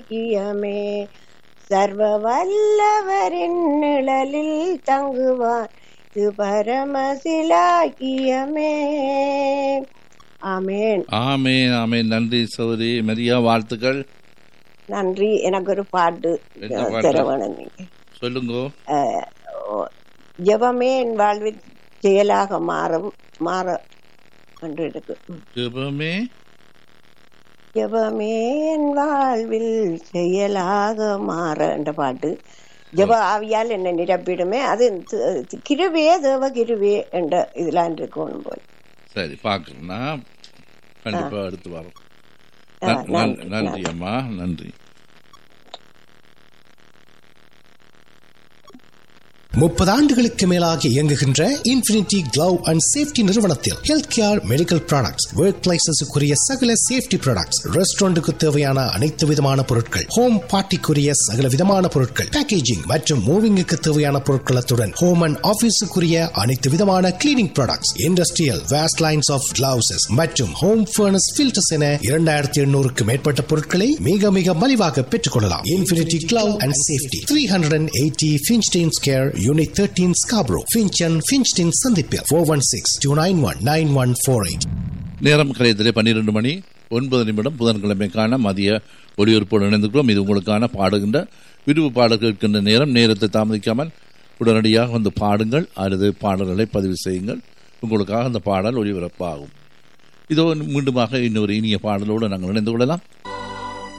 பாக்கியமே சர்வ வல்லவரின் நிழலில் தங்குவான் இது பரமசிலாக்கியமே ஆமேன் ஆமேன் ஆமேன் நன்றி சௌரி மரியா வாழ்த்துக்கள் நன்றி எனக்கு ஒரு பாட்டு என்ன பாட்டு? தரவணும் நீங்க சொல்லுங்கோ அஹ், ஓ, ஜெபமே என் வாழ்வில் செயலாக மாறும் மாற என்று இருக்கு ம். ஜெபமே ஜெபமே என் வாழ்வில் செயலாக மாற என்ற பாட்டு ஜெப ஆவியால் என்னை நிரப்பிடுமே அது தி- கிருபே தேவ கிருபே என்ற இதெல்லாம் இருக்கணும் போல் சரி பார்க்கறேன்னா கண்டிப்பா எடுத்து வரோம் ஆ, நன்- நன்- நன்றி, நன்றி அம்மா நன்றி முப்பது ஆண்டுகளுக்கு மேலாக இயங்குகின்ற இன்ஃபினிட்டி கிளவ் அண்ட் சேஃப்டி நிறுவனத்தில் health care medical products work பிளேசஸுக்குரிய சகல சேஃப்டி ப்ராடக்ட்ஸ் ரெஸ்டாரண்ட்டுக்கு தேவையான அனைத்து விதமான பொருட்கள் ஹோம் பார்ட்டிக்குரிய சகல விதமான பொருட்கள் பேக்கேஜிங் மற்றும் மூவிங்குக்கு தேவையான பொருட்களத்துடன் ஹோம் அண்ட் ஆபீஸுக்குரிய அனைத்து விதமான cleaning products industrial waste lines of gloves மற்றும் ஹோம் ஃபர்னஸ் ஃபில்டர்ஸ் என இரண்டாயிரத்தி எண்ணூறுக்கு மேற்பட்ட பொருட்களை மிக மிக மலிவாக பெற்றுக்கொள்ளலாம் Infinity Glove and Safety three hundred and eighty Finchdene square unit thirteen Scarborough Finch and Finchdene சந்திப்பில் four one six two nine one nine one four eight நேரம் கலையத்திலே பன்னிரண்டு மணி ஒன்பது நிமிடம் புதன்கிழமைக்கான மதிய ஒளிபரப்போடு இணைந்துக்கிறோம் இது உங்களுக்கான பாடுகின்ற விடுவு பாடல் கேட்கின்ற நேரம் நேரத்தை தாமதிக்காமல் உடனடியாக வந்து பாடுங்கள் அல்லது பாடல்களை பதிவு செய்யுங்கள் உங்களுக்காக அந்த பாடல் ஒளிபரப்பாகும் இதோ மீண்டுமாக இன்னொரு இனிய பாடலோடு நாங்கள் இணைந்து கொள்ளலாம்